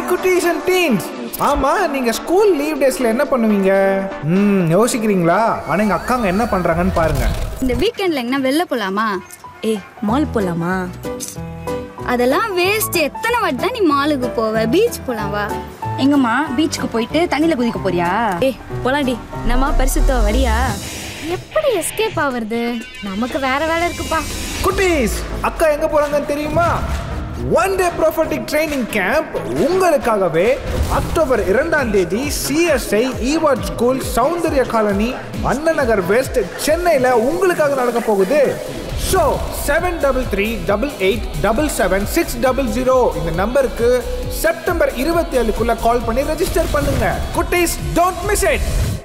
hi குட்டீஸ் and teens ஆமா நீங்க ஸ்கூல் லீவ் டேஸ்ல என்ன பண்ணுவீங்க ம் யோசிக்கிறீங்களா ஆனா எங்க அக்காங்க என்ன பண்றாங்கன்னு பாருங்க இந்த வீக்கெண்ட்ல எங்கன்னா வெளில போலாமா ஏய் மால் போலாமா அதெல்லாம் வேஸ்ட் எத்தனை வாட்டி தான் நீ மாலுக்கு போவ பீச் போலாம் வா எங்கம்மா பீச்சுக்கு போயிட்டு தண்ணியில குதிக்க போறியா ஏய் போலாண்டி நம்ம பரிசுத்தோ வரியா எப்படி எஸ்கேப் ஆவறது நமக்கு வேற வேலை இருக்குப்பா குட்டீஸ் அக்கா எங்க போறாங்கன்னு தெரியுமா one day prophetic training camp உங்களுக்காகவே அக்டோபர் இரண்டாம் தேதி CSI Ewart school Soundarya colony Anna Nagar west சென்னையில் உங்களுக்காக நடக்க போகுது so seven double three double eight double seven six double zero இந்த நம்பருக்கு செப்டம்பர் இருபத்தி ஏழுக்குள்ள கால் பண்ணி ரெஜிஸ்டர் பண்ணுங்க குட்டீஸ் டோன்ட் மிஸ் இட்